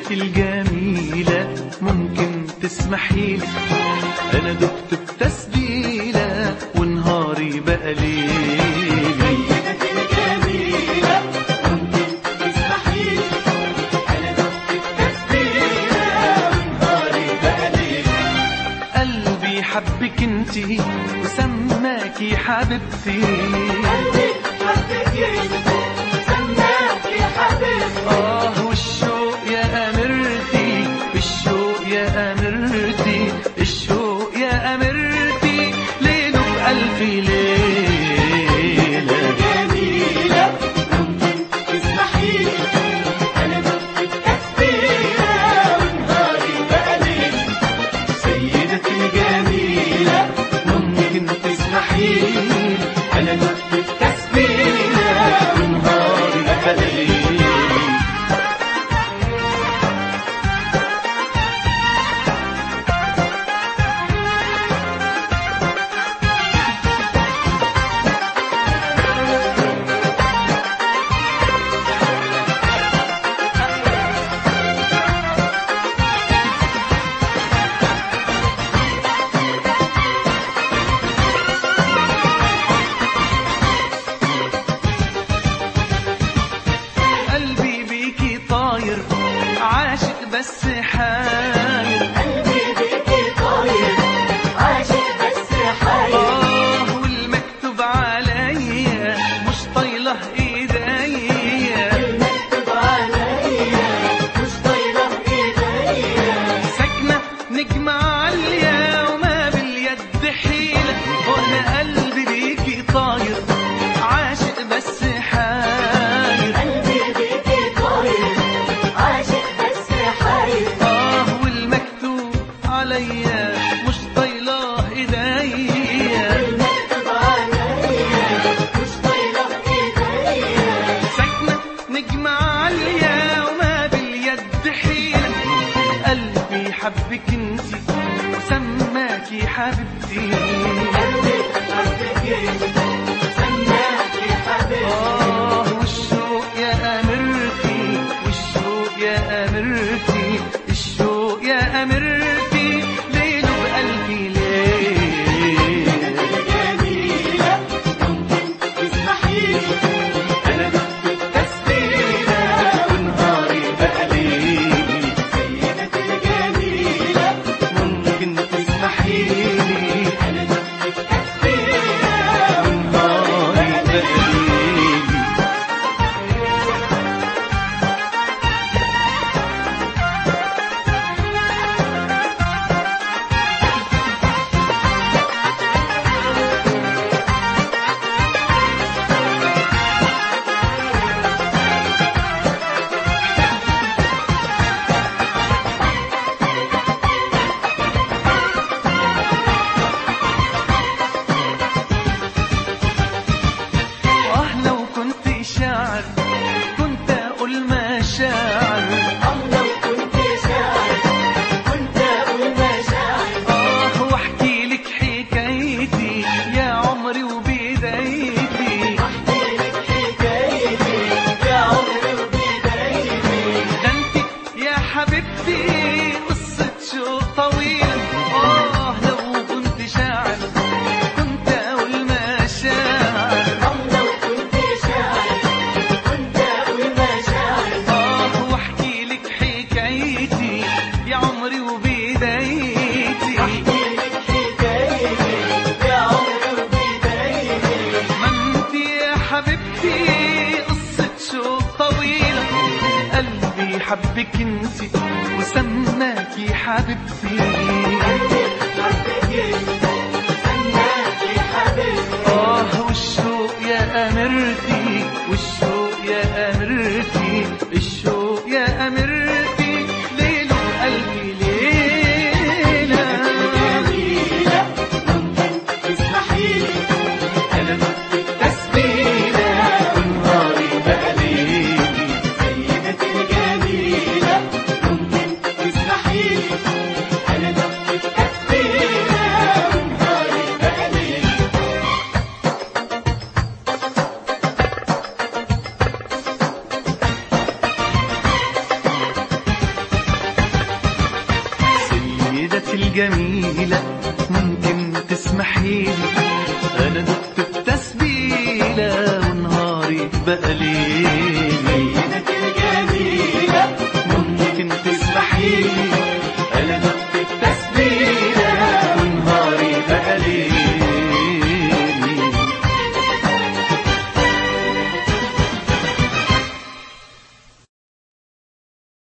سيدتي الجميلة ممكن تسمحي لي أنا دقت بتسبيلة ونهاري بقى ليلي سيدتي الجميلة ممكن تسمحي لي أنا دقت التسبيلة ونهاري بقى ليل قلبي حبك انتي وسماكي حبيبتي قلبي حبك انت سماكي حبيبتي آه والشوق يا أميرتي الشوق يا أميرتي الشوق يا أميرتي ليله بألف ليلة جميلة ممكن تسمحي لي أنا دقت التسبيلة ونهاري بقى ليل سيدتي الجميلة ممكن تسمحي لي أنا دقت التسبيلة ونهاري بقى ليلي قلبي بيكي طاير عاشق بس حاير قلبي بيكي طاير عاشق بس حاير آه والمكتوب عليا مش طايله ايديا المكتوب عليا مش طايلة ايديا ساكنة نجمة عالية وما باليد حيلة وانا قلبي بيكي طاير عاشق بس حاير قلبي بيكي طاير عاشق بس حاير آه والمكتوب عليا مش طايله ايديا المكتوب عليا مش طايلة ايديا ساكنة نجمة عالية وما باليد حيلة قلبي حبك انتي وسماكي حبيبتي